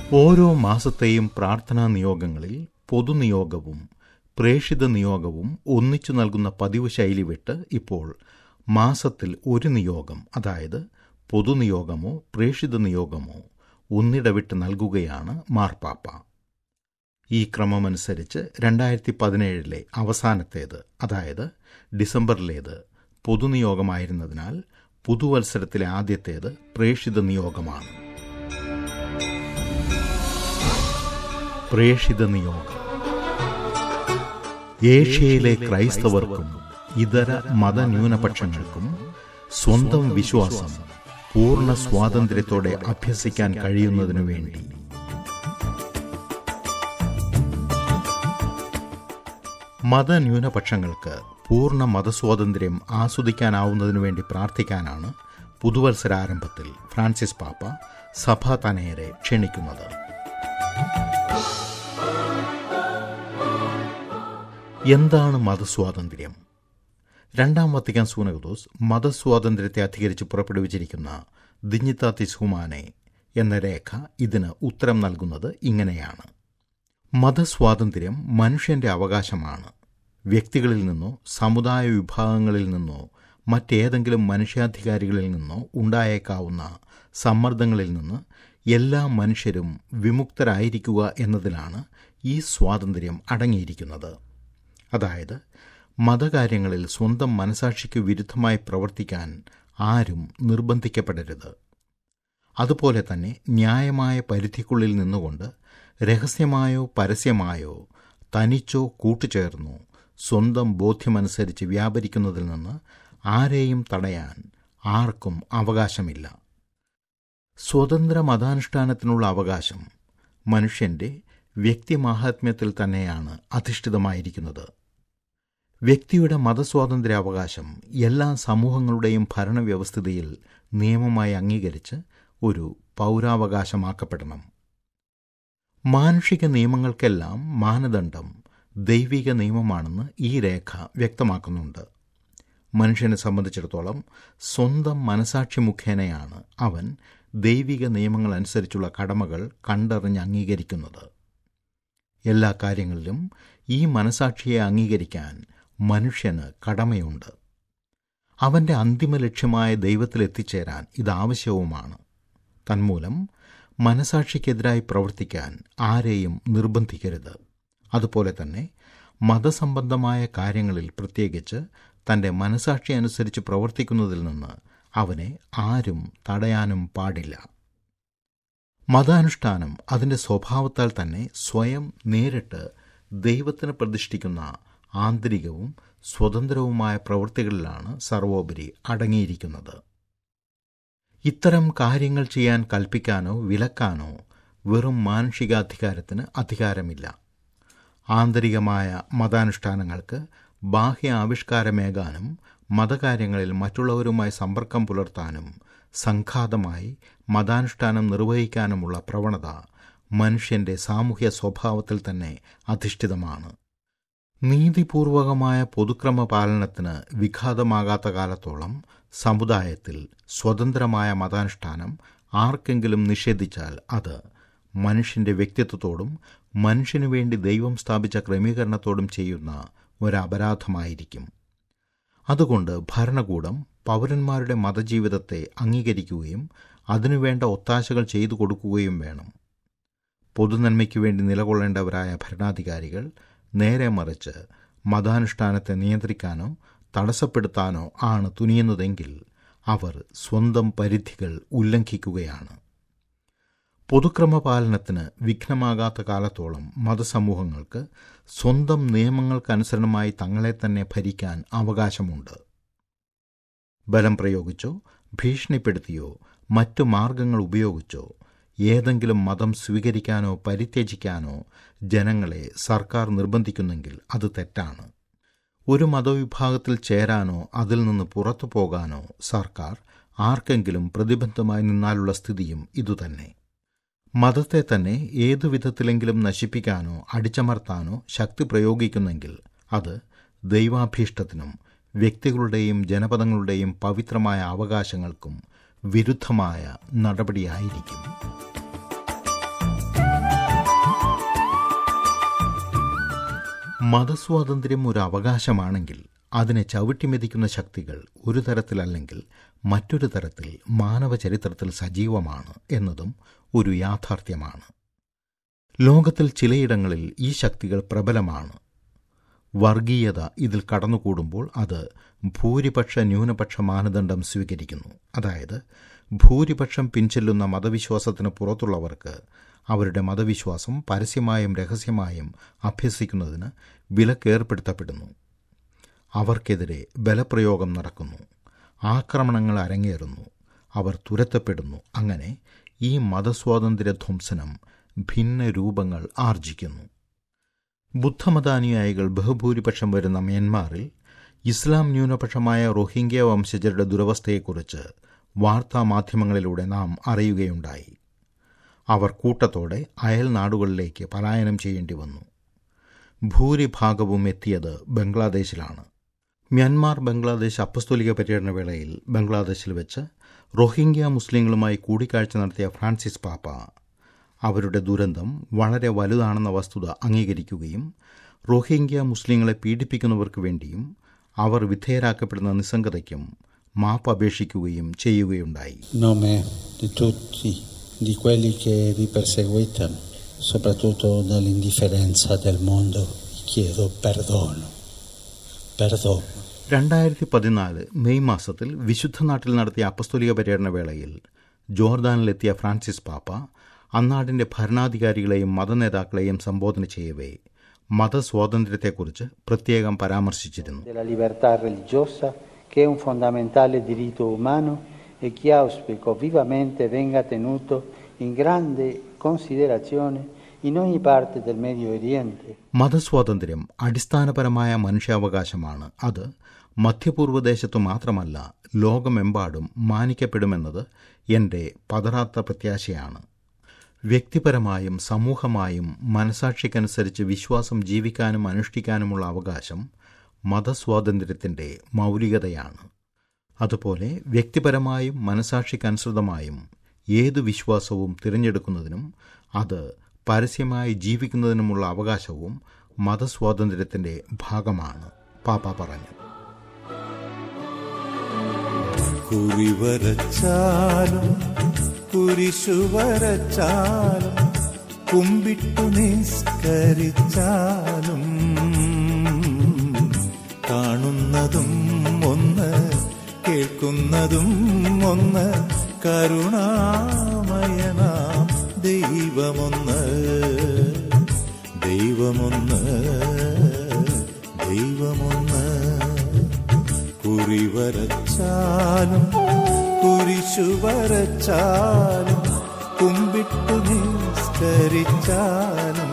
ഓരോ മാസത്തെയും പ്രാർത്ഥനാ നിയോഗങ്ങളിൽ പൊതുനിയോഗവും പ്രേഷിത നിയോഗവും ഒന്നിച്ചു നൽകുന്ന പതിവ് ശൈലി വിട്ട് ഇപ്പോൾ മാസത്തിൽ ഒരു നിയോഗം അതായത് പൊതുനിയോഗമോ പ്രേഷിത നിയോഗമോ ഒന്നിടവിട്ട് നൽകുകയാണ് മാർപ്പാപ്പ ഈ ക്രമമനുസരിച്ച് രണ്ടായിരത്തി പതിനേഴിലെ അവസാനത്തേത് അതായത് ഡിസംബറിലേത് പൊതുനിയോഗമായിരുന്നതിനാൽ പുതുവത്സരത്തിലെ ആദ്യത്തേത് പ്രേഷിത നിയോഗമാണ് പ്രേഷിത നിയോഗം ഏഷ്യയിലെ ക്രൈസ്തവർക്കും ഇതര മതന്യൂനപക്ഷങ്ങൾക്കും സ്വന്തം വിശ്വാസം പൂർണ്ണ സ്വാതന്ത്ര്യത്തോടെ അഭ്യസിക്കാൻ കഴിയുന്നതിനു വേണ്ടി മതന്യൂനപക്ഷങ്ങൾക്ക് പൂർണ്ണ മതസ്വാതന്ത്ര്യം ആസ്വദിക്കാനാവുന്നതിനു വേണ്ടി പ്രാർത്ഥിക്കാനാണ് പുതുവത്സരാരംഭത്തിൽ ഫ്രാൻസിസ് പാപ്പ സഭാ തനയരെ ക്ഷണിക്കുന്നത് എന്താണ് മതസ്വാതന്ത്ര്യം രണ്ടാം വത്തിക്കാൻ സൂനകദോസ് മതസ്വാതന്ത്ര്യത്തെ അധികരിച്ച് പുറപ്പെടുവിച്ചിരിക്കുന്ന ദിഞ്ഞിത്താത്തിസ് ഹുമാനെ എന്ന രേഖ ഇതിന് ഉത്തരം നൽകുന്നത് ഇങ്ങനെയാണ് മതസ്വാതന്ത്ര്യം മനുഷ്യന്റെ അവകാശമാണ് വ്യക്തികളിൽ നിന്നോ സമുദായ വിഭാഗങ്ങളിൽ നിന്നോ മറ്റേതെങ്കിലും മനുഷ്യാധികാരികളിൽ നിന്നോ ഉണ്ടായേക്കാവുന്ന സമ്മർദ്ദങ്ങളിൽ നിന്ന് എല്ലാ മനുഷ്യരും വിമുക്തരായിരിക്കുക എന്നതിലാണ് ഈ സ്വാതന്ത്ര്യം അടങ്ങിയിരിക്കുന്നത് അതായത് മതകാര്യങ്ങളിൽ സ്വന്തം മനസാക്ഷിക്ക് വിരുദ്ധമായി പ്രവർത്തിക്കാൻ ആരും നിർബന്ധിക്കപ്പെടരുത് അതുപോലെ തന്നെ ന്യായമായ പരിധിക്കുള്ളിൽ നിന്നുകൊണ്ട് രഹസ്യമായോ പരസ്യമായോ തനിച്ചോ കൂട്ടുചേർന്നോ സ്വന്തം ബോധ്യമനുസരിച്ച് വ്യാപരിക്കുന്നതിൽ നിന്ന് ആരെയും തടയാൻ ആർക്കും അവകാശമില്ല സ്വതന്ത്ര മതാനുഷ്ഠാനത്തിനുള്ള അവകാശം മനുഷ്യന്റെ വ്യക്തിമാഹാത്മ്യത്തിൽ തന്നെയാണ് അധിഷ്ഠിതമായിരിക്കുന്നത് വ്യക്തിയുടെ മതസ്വാതന്ത്ര്യ അവകാശം എല്ലാ സമൂഹങ്ങളുടെയും ഭരണവ്യവസ്ഥിതിയിൽ നിയമമായി അംഗീകരിച്ച് ഒരു പൗരാവകാശമാക്കപ്പെടണം മാനുഷിക നിയമങ്ങൾക്കെല്ലാം മാനദണ്ഡം ദൈവിക നിയമമാണെന്ന് ഈ രേഖ വ്യക്തമാക്കുന്നുണ്ട് മനുഷ്യനെ സംബന്ധിച്ചിടത്തോളം സ്വന്തം മനസാക്ഷി മുഖേനയാണ് അവൻ ദൈവിക നിയമങ്ങൾ അനുസരിച്ചുള്ള കടമകൾ കണ്ടറിഞ്ഞ് അംഗീകരിക്കുന്നത് എല്ലാ കാര്യങ്ങളിലും ഈ മനസാക്ഷിയെ അംഗീകരിക്കാൻ മനുഷ്യന് കടമയുണ്ട് അവന്റെ അന്തിമ ലക്ഷ്യമായ ദൈവത്തിലെത്തിച്ചേരാൻ ഇതാവശ്യവുമാണ് തന്മൂലം മനസാക്ഷിക്കെതിരായി പ്രവർത്തിക്കാൻ ആരെയും നിർബന്ധിക്കരുത് അതുപോലെ തന്നെ മതസംബന്ധമായ കാര്യങ്ങളിൽ പ്രത്യേകിച്ച് തന്റെ മനസാക്ഷി അനുസരിച്ച് പ്രവർത്തിക്കുന്നതിൽ നിന്ന് അവനെ ആരും തടയാനും പാടില്ല മതാനുഷ്ഠാനം അതിൻ്റെ സ്വഭാവത്താൽ തന്നെ സ്വയം നേരിട്ട് ദൈവത്തിന് പ്രതിഷ്ഠിക്കുന്ന ആന്തരികവും സ്വതന്ത്രവുമായ പ്രവൃത്തികളിലാണ് സർവോപരി അടങ്ങിയിരിക്കുന്നത് ഇത്തരം കാര്യങ്ങൾ ചെയ്യാൻ കൽപ്പിക്കാനോ വിലക്കാനോ വെറും മാനുഷികാധികാരത്തിന് അധികാരമില്ല ആന്തരികമായ മതാനുഷ്ഠാനങ്ങൾക്ക് ബാഹ്യ ആവിഷ്കാരമേകാനും മതകാര്യങ്ങളിൽ മറ്റുള്ളവരുമായി സമ്പർക്കം പുലർത്താനും സംഘാതമായി മതാനുഷ്ഠാനം നിർവഹിക്കാനുമുള്ള പ്രവണത മനുഷ്യന്റെ സാമൂഹ്യ സ്വഭാവത്തിൽ തന്നെ അധിഷ്ഠിതമാണ് നീതിപൂർവകമായ പൊതുക്രമ പാലനത്തിന് വിഘാതമാകാത്ത കാലത്തോളം സമുദായത്തിൽ സ്വതന്ത്രമായ മതാനുഷ്ഠാനം ആർക്കെങ്കിലും നിഷേധിച്ചാൽ അത് മനുഷ്യന്റെ വ്യക്തിത്വത്തോടും മനുഷ്യനു വേണ്ടി ദൈവം സ്ഥാപിച്ച ക്രമീകരണത്തോടും ചെയ്യുന്ന ഒരപരാധമായിരിക്കും അതുകൊണ്ട് ഭരണകൂടം പൗരന്മാരുടെ മതജീവിതത്തെ അംഗീകരിക്കുകയും അതിനുവേണ്ട ഒത്താശകൾ ചെയ്തു കൊടുക്കുകയും വേണം പൊതുനന്മയ്ക്കു വേണ്ടി നിലകൊള്ളേണ്ടവരായ ഭരണാധികാരികൾ നേരെ മറിച്ച് മതാനുഷ്ഠാനത്തെ നിയന്ത്രിക്കാനോ തടസ്സപ്പെടുത്താനോ ആണ് തുനിയുന്നതെങ്കിൽ അവർ സ്വന്തം പരിധികൾ ഉല്ലംഘിക്കുകയാണ് പൊതുക്രമപാലനത്തിന് വിഘ്നമാകാത്ത കാലത്തോളം മതസമൂഹങ്ങൾക്ക് സ്വന്തം നിയമങ്ങൾക്കനുസരണമായി തങ്ങളെ തന്നെ ഭരിക്കാൻ അവകാശമുണ്ട് ബലം പ്രയോഗിച്ചോ ഭീഷണിപ്പെടുത്തിയോ മറ്റു മാർഗങ്ങൾ ഉപയോഗിച്ചോ ഏതെങ്കിലും മതം സ്വീകരിക്കാനോ പരിത്യജിക്കാനോ ജനങ്ങളെ സർക്കാർ നിർബന്ധിക്കുന്നെങ്കിൽ അത് തെറ്റാണ് ഒരു മതവിഭാഗത്തിൽ ചേരാനോ അതിൽ നിന്ന് പുറത്തു പോകാനോ സർക്കാർ ആർക്കെങ്കിലും പ്രതിബന്ധമായി നിന്നാലുള്ള സ്ഥിതിയും ഇതുതന്നെ മതത്തെ തന്നെ ഏതു വിധത്തിലെങ്കിലും നശിപ്പിക്കാനോ അടിച്ചമർത്താനോ ശക്തി പ്രയോഗിക്കുന്നെങ്കിൽ അത് ദൈവാഭീഷ്ടത്തിനും വ്യക്തികളുടെയും ജനപദങ്ങളുടെയും പവിത്രമായ അവകാശങ്ങൾക്കും വിരുദ്ധമായ നടപടിയായിരിക്കും മതസ്വാതന്ത്ര്യം ഒരു അവകാശമാണെങ്കിൽ അതിനെ ചവിട്ടിമെതിക്കുന്ന ശക്തികൾ ഒരു തരത്തിലല്ലെങ്കിൽ മറ്റൊരു തരത്തിൽ മാനവ ചരിത്രത്തിൽ സജീവമാണ് എന്നതും ഒരു യാഥാർത്ഥ്യമാണ് ലോകത്തിൽ ചിലയിടങ്ങളിൽ ഈ ശക്തികൾ പ്രബലമാണ് വർഗീയത ഇതിൽ കടന്നുകൂടുമ്പോൾ അത് ഭൂരിപക്ഷ ന്യൂനപക്ഷ മാനദണ്ഡം സ്വീകരിക്കുന്നു അതായത് ഭൂരിപക്ഷം പിൻചെല്ലുന്ന മതവിശ്വാസത്തിന് പുറത്തുള്ളവർക്ക് അവരുടെ മതവിശ്വാസം പരസ്യമായും രഹസ്യമായും അഭ്യസിക്കുന്നതിന് വിലക്കേർപ്പെടുത്തപ്പെടുന്നു അവർക്കെതിരെ ബലപ്രയോഗം നടക്കുന്നു ആക്രമണങ്ങൾ അരങ്ങേറുന്നു അവർ തുരത്തപ്പെടുന്നു അങ്ങനെ ഈ മതസ്വാതന്ത്ര്യ ധ്വംസനം ഭിന്ന രൂപങ്ങൾ ആർജിക്കുന്നു ബുദ്ധമതാനുയായികൾ ബഹുഭൂരിപക്ഷം വരുന്ന മ്യാൻമാറിൽ ഇസ്ലാം ന്യൂനപക്ഷമായ റോഹിംഗ്യ വംശജരുടെ ദുരവസ്ഥയെക്കുറിച്ച് വാർത്താമാധ്യമങ്ങളിലൂടെ നാം അറിയുകയുണ്ടായി അവർ കൂട്ടത്തോടെ അയൽ നാടുകളിലേക്ക് പലായനം ചെയ്യേണ്ടി വന്നു ഭൂരിഭാഗവും എത്തിയത് ബംഗ്ലാദേശിലാണ് മ്യാൻമാർ ബംഗ്ലാദേശ് അപ്പസ്തോലിക പര്യടന വേളയിൽ ബംഗ്ലാദേശിൽ വെച്ച് റോഹിംഗ്യ മുസ്ലിങ്ങളുമായി കൂടിക്കാഴ്ച നടത്തിയ ഫ്രാൻസിസ് പാപ്പ അവരുടെ ദുരന്തം വളരെ വലുതാണെന്ന വസ്തുത അംഗീകരിക്കുകയും റോഹിംഗ്യ മുസ്ലിങ്ങളെ പീഡിപ്പിക്കുന്നവർക്ക് വേണ്ടിയും അവർ വിധേയരാക്കപ്പെടുന്ന നിസ്സംഗതയ്ക്കും മാപ്പ് അപേക്ഷിക്കുകയും ചെയ്യുകയുണ്ടായി nome di tutti di quelli che vi perseguitano, soprattutto nell'indifferenza del mondo, vi chiedo perdono. Perdono. രണ്ടായിരത്തി പതിനാല് മെയ് മാസത്തിൽ വിശുദ്ധ നാട്ടിൽ നടത്തിയ അപ്പസ്തോലിക പര്യടന വേളയിൽ ജോർദാനിലെത്തിയ ഫ്രാൻസിസ് പാപ്പ അന്നാടിന്റെ ഭരണാധികാരികളെയും മതനേതാക്കളെയും സംബോധന ചെയ്യവേ മതസ്വാതന്ത്ര്യത്തെക്കുറിച്ച് പ്രത്യേകം പരാമർശിച്ചിരുന്നു della libertà religiosa, che è un fondamentale diritto umano e che auspico vivamente venga tenuto in grande considerazione in ogni parte del Medio Oriente. മതസ്വാതന്ത്ര്യം അടിസ്ഥാനപരമായ മനുഷ്യാവകാശമാണ് അത് മധ്യപൂർവ്വദേശത്തു മാത്രമല്ല ലോകമെമ്പാടും മാനിക്കപ്പെടുമെന്നത് എൻ്റെ പതറാത്ത പ്രത്യാശയാണ് വ്യക്തിപരമായും സമൂഹമായും മനസാക്ഷിക്കനുസരിച്ച് വിശ്വാസം ജീവിക്കാനും അനുഷ്ഠിക്കാനുമുള്ള അവകാശം മതസ്വാതന്ത്ര്യത്തിൻ്റെ മൗലികതയാണ് അതുപോലെ വ്യക്തിപരമായും മനസാക്ഷിക്കനുസൃതമായും ഏതു വിശ്വാസവും തിരഞ്ഞെടുക്കുന്നതിനും അത് പരസ്യമായി ജീവിക്കുന്നതിനുമുള്ള അവകാശവും മതസ്വാതന്ത്ര്യത്തിൻ്റെ ഭാഗമാണ് പാപ്പ പറഞ്ഞു കുറിവരച്ചാലും കുരിശു വരച്ചാലും കുമ്പിട്ടു നിസ്കരിച്ചാലും കാണുന്നതും ഒന്ന് കേൾക്കുന്നതും ഒന്ന് കരുണാമയനാം ദൈവമൊന്ന് ദൈവമൊന്ന് ദൈവമൊന്ന് കുറി വരച്ചാലും കുരിശു വരച്ചാലും കുമ്പിട്ടു നിസ്കരിച്ചാലും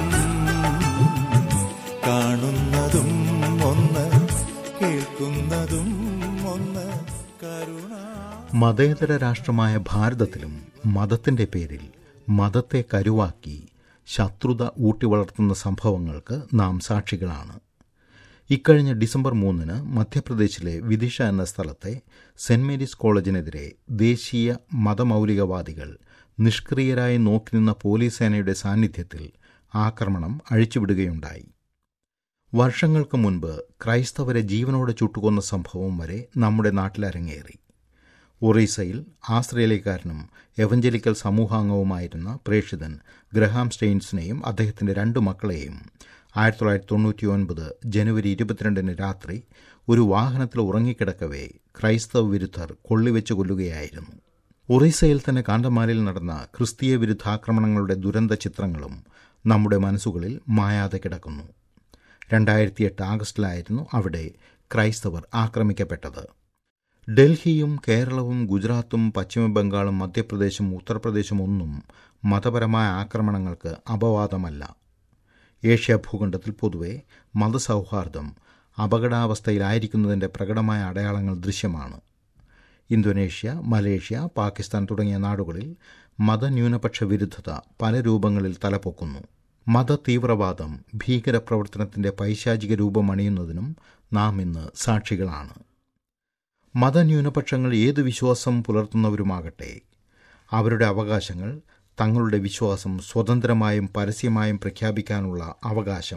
കാണുന്നതും ഒന്ന് കേൾക്കുന്നതും ഒന്ന് കരുണ മതേതര രാഷ്ട്രമായ ഭാരതത്തിലും മതത്തിന്റെ പേരിൽ മതത്തെ കരുവാക്കി ശത്രുത ഊട്ടിവളർത്തുന്ന സംഭവങ്ങൾക്ക് നാം സാക്ഷികളാണ് ഇക്കഴിഞ്ഞ ഡിസംബർ മൂന്നിന് മധ്യപ്രദേശിലെ വിദിഷ എന്ന സ്ഥലത്തെ സെന്റ് മേരീസ് കോളേജിനെതിരെ ദേശീയ മതമൗലികവാദികൾ നിഷ്ക്രിയരായി നോക്കി നിന്ന പോലീസ് സേനയുടെ സാന്നിധ്യത്തിൽ ആക്രമണം അഴിച്ചുവിടുകയുണ്ടായി വർഷങ്ങൾക്ക് മുൻപ് ക്രൈസ്തവരെ ജീവനോടെ ചുട്ടുകൊന്ന സംഭവം വരെ നമ്മുടെ നാട്ടിൽ അരങ്ങേറി ഒറീസയിൽ ആസ്ട്രേലിയക്കാരനും എവഞ്ചലിക്കൽ സമൂഹാംഗവുമായിരുന്ന പ്രേക്ഷിതൻ ഗ്രഹാം സ്റ്റെയിൻസിനെയും അദ്ദേഹത്തിൻ്റെ രണ്ട് മക്കളെയും ആയിരത്തി തൊള്ളായിരത്തി തൊണ്ണൂറ്റി ഒൻപത് ജനുവരി ഇരുപത്തിരണ്ടിന് രാത്രി ഒരു വാഹനത്തിൽ ഉറങ്ങിക്കിടക്കവേ ക്രൈസ്തവ വിരുദ്ധർ കൊള്ളിവെച്ച് കൊല്ലുകയായിരുന്നു ഒറീസയിൽ തന്നെ കാണ്ടമാലിൽ നടന്ന ക്രിസ്തീയ വിരുദ്ധാക്രമണങ്ങളുടെ ദുരന്ത ചിത്രങ്ങളും നമ്മുടെ മനസ്സുകളിൽ മായാതെ കിടക്കുന്നു രണ്ടായിരത്തി എട്ട് ആഗസ്റ്റിലായിരുന്നു അവിടെ ക്രൈസ്തവർ ആക്രമിക്കപ്പെട്ടത് ഡൽഹിയും കേരളവും ഗുജറാത്തും പശ്ചിമബംഗാളും മധ്യപ്രദേശും ഉത്തർപ്രദേശും ഒന്നും മതപരമായ ആക്രമണങ്ങൾക്ക് അപവാദമല്ല ഏഷ്യ ഭൂഖണ്ഡത്തിൽ പൊതുവെ മതസൗഹാർദ്ദം അപകടാവസ്ഥയിലായിരിക്കുന്നതിൻ്റെ പ്രകടമായ അടയാളങ്ങൾ ദൃശ്യമാണ് ഇന്തോനേഷ്യ മലേഷ്യ പാകിസ്ഥാൻ തുടങ്ങിയ നാടുകളിൽ മതന്യൂനപക്ഷ വിരുദ്ധത പല രൂപങ്ങളിൽ തലപൊക്കുന്നു മത തീവ്രവാദം ഭീകരപ്രവർത്തനത്തിൻ്റെ പൈശാചിക രൂപമണിയുന്നതിനും നാം ഇന്ന് സാക്ഷികളാണ് മതന്യൂനപക്ഷങ്ങൾ ഏത് വിശ്വാസം പുലർത്തുന്നവരുമാകട്ടെ അവരുടെ അവകാശങ്ങൾ തങ്ങളുടെ വിശ്വാസം സ്വതന്ത്രമായും പരസ്യമായും പ്രഖ്യാപിക്കാനുള്ള അവകാശം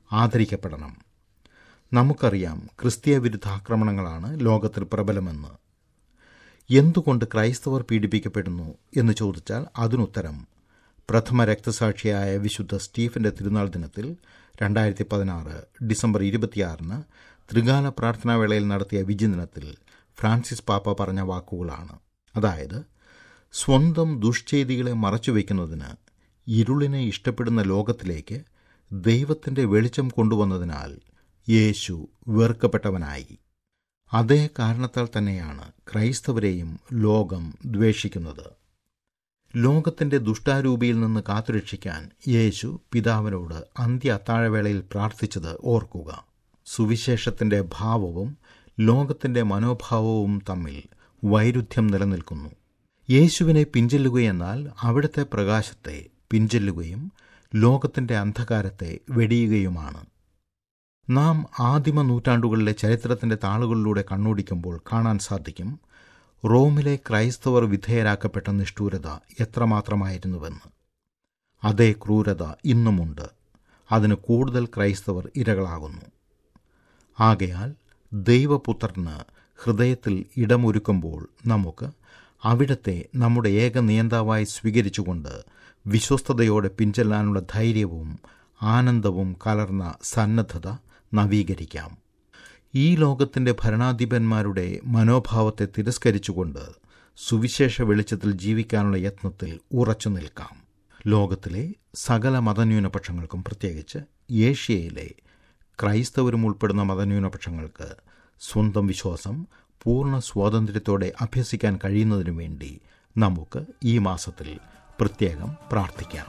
ആദരിക്കപ്പെടണം നമുക്കറിയാം ക്രിസ്തീയ വിരുദ്ധ ആക്രമണങ്ങളാണ് ലോകത്തിൽ പ്രബലമെന്ന് എന്തുകൊണ്ട് ക്രൈസ്തവർ പീഡിപ്പിക്കപ്പെടുന്നു എന്ന് ചോദിച്ചാൽ അതിനുത്തരം പ്രഥമ രക്തസാക്ഷിയായ വിശുദ്ധ സ്റ്റീഫന്റെ തിരുനാൾ ദിനത്തിൽ രണ്ടായിരത്തി പതിനാറ് ഡിസംബർ ഇരുപത്തിയാറിന് ത്രികാല പ്രാർത്ഥനാവേളയിൽ നടത്തിയ വിചിന്തനത്തിൽ ഫ്രാൻസിസ് പാപ്പ പറഞ്ഞ വാക്കുകളാണ് അതായത് സ്വന്തം ദുഷ്ചെയ്തികളെ മറച്ചുവെക്കുന്നതിന് ഇരുളിനെ ഇഷ്ടപ്പെടുന്ന ലോകത്തിലേക്ക് ദൈവത്തിൻ്റെ വെളിച്ചം കൊണ്ടുവന്നതിനാൽ യേശു വെറുക്കപ്പെട്ടവനായി അതേ കാരണത്താൽ തന്നെയാണ് ക്രൈസ്തവരെയും ലോകം ദ്വേഷിക്കുന്നത് ലോകത്തിൻ്റെ ദുഷ്ടാരൂപിയിൽ നിന്ന് കാത്തുരക്ഷിക്കാൻ യേശു പിതാവിനോട് അന്ത്യ അത്താഴവേളയിൽ പ്രാർത്ഥിച്ചത് ഓർക്കുക സുവിശേഷത്തിൻ്റെ ഭാവവും ലോകത്തിൻ്റെ മനോഭാവവും തമ്മിൽ വൈരുദ്ധ്യം നിലനിൽക്കുന്നു യേശുവിനെ പിഞ്ചെല്ലുകയെന്നാൽ അവിടുത്തെ പ്രകാശത്തെ പിഞ്ചെല്ലുകയും ലോകത്തിൻ്റെ അന്ധകാരത്തെ വെടിയുകയുമാണ് നാം ആദിമ നൂറ്റാണ്ടുകളിലെ ചരിത്രത്തിൻ്റെ താളുകളിലൂടെ കണ്ണോടിക്കുമ്പോൾ കാണാൻ സാധിക്കും റോമിലെ ക്രൈസ്തവർ വിധേയരാക്കപ്പെട്ട നിഷ്ഠൂരത എത്രമാത്രമായിരുന്നുവെന്ന് അതേ ക്രൂരത ഇന്നുമുണ്ട് അതിന് കൂടുതൽ ക്രൈസ്തവർ ഇരകളാകുന്നു ആകയാൽ ദൈവപുത്രന് ഹൃദയത്തിൽ ഇടമൊരുക്കുമ്പോൾ നമുക്ക് അവിടത്തെ നമ്മുടെ ഏക നിയന്താവായി സ്വീകരിച്ചുകൊണ്ട് വിശ്വസ്തയോടെ പിഞ്ചെല്ലാനുള്ള ധൈര്യവും ആനന്ദവും കലർന്ന സന്നദ്ധത നവീകരിക്കാം ഈ ലോകത്തിൻ്റെ ഭരണാധിപന്മാരുടെ മനോഭാവത്തെ തിരസ്കരിച്ചുകൊണ്ട് സുവിശേഷ വെളിച്ചത്തിൽ ജീവിക്കാനുള്ള യത്നത്തിൽ ഉറച്ചു നിൽക്കാം ലോകത്തിലെ സകല മതന്യൂനപക്ഷങ്ങൾക്കും പ്രത്യേകിച്ച് ഏഷ്യയിലെ ക്രൈസ്തവരും ഉൾപ്പെടുന്ന മതന്യൂനപക്ഷങ്ങൾക്ക് സ്വന്തം വിശ്വാസം പൂർണ്ണ സ്വാതന്ത്ര്യത്തോടെ അഭ്യസിക്കാൻ കഴിയുന്നതിനു വേണ്ടി നമുക്ക് ഈ മാസത്തിൽ പ്രത്യേകം പ്രാർത്ഥിക്കാം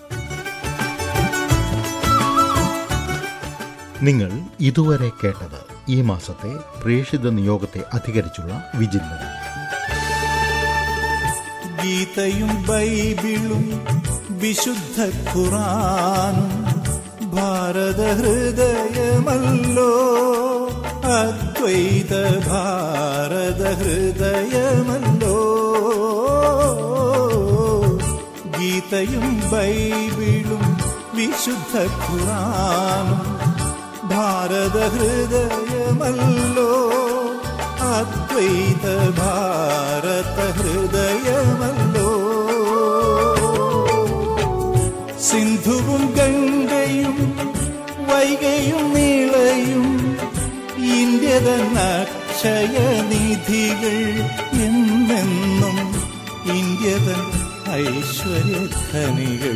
നിങ്ങൾ ഇതുവരെ കേട്ടത് ഈ മാസത്തെ പ്രേഷിത നിയോഗത്തെ അധികരിച്ചുള്ള വിചിന്തനം ഗീതയും ബൈബിളും വിശുദ്ധ ഖുറാനും ഭാരത ഹൃദയമല്ലോ അദ്വൈത ഭാരത ഹൃദയമല്ലോ ഗീതയും ബൈബിളും വിശുദ്ധ ഖുറാനും ഭാരത ഹൃദയമല്ലോ അദ്വൈത ഭാരത ഹൃദയമല്ലോ സിന്ധുവും ഗംഗയും വൈകയും നീളയും ഇന്ത്യതൻ അക്ഷയനിധികൾ എന്നെന്നും ഇന്ത്യതൻ ഐശ്വര്യധനികൾ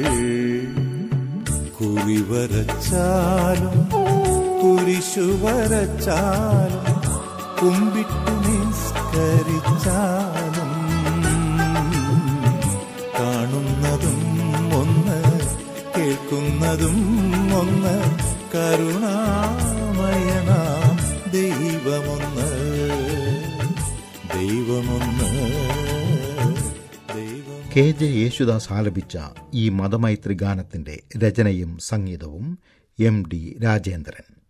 കുറിവരച്ചാലും കുരിശു വരച്ചാലും കുമ്പിട്ടു നിസ്കരിച്ചാലും കാണുന്നതും ഒന്ന് കേൾക്കുന്നതും ഒന്ന് കരുണാമയനാം ദൈവമൊന്ന് ദൈവമൊന്ന് ദൈവം കെ ജെ യേശുദാസ് ആലപിച്ച ഈ മതമൈത്രി ഗാനത്തിന്റെ രചനയും സംഗീതവും എം ഡി രാജേന്ദ്രൻ